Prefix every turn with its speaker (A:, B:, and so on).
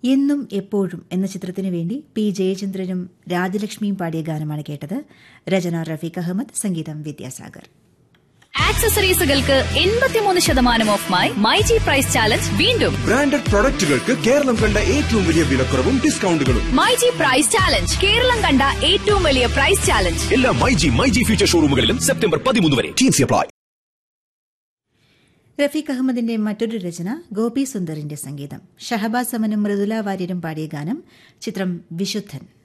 A: എന്നും എപ്പോഴും എന്ന ചിത്രത്തിനു വേണ്ടി പി ജയചന്ദ്രനും രാജലക്ഷ്മിയും പാടിയ ഗാനമാണ് കേട്ടത് രചന റഫീഖ് അഹമ്മദ് സംഗീതം വിദ്യാസാഗർ
B: ആക്സസറീസുകൾക്ക് എൺപത്തിമൂന്ന് ശതമാനം off my my G price challenge വീണ്ടും
C: ബ്രാൻഡഡ് പ്രൊഡക്റ്റുകൾക്ക് കേരളം കണ്ട ഏറ്റവും വലിയ വിലക്കുറവും ഡിസ്കൗണ്ടുകളും
B: my G price challenge Keralam കണ്ട ഏറ്റവും വലിയ പ്രൈസ് ചാലഞ്ച്
D: എല്ലാ my G my G future ഷോറൂമുകളിലും സെപ്റ്റംബർ പതിമൂന്ന് വരെ ടി സി അപ്ലൈ
A: റഫീഖ് അഹമ്മദിന്റെ മറ്റൊരു രചന ഗോപി സുന്ദറിന്റെ സംഗീതം ഷഹബാസ് സമനും മൃദുല വാര്യരും പാടിയ ഗാനം ചിത്രം വിശുദ്ധൻ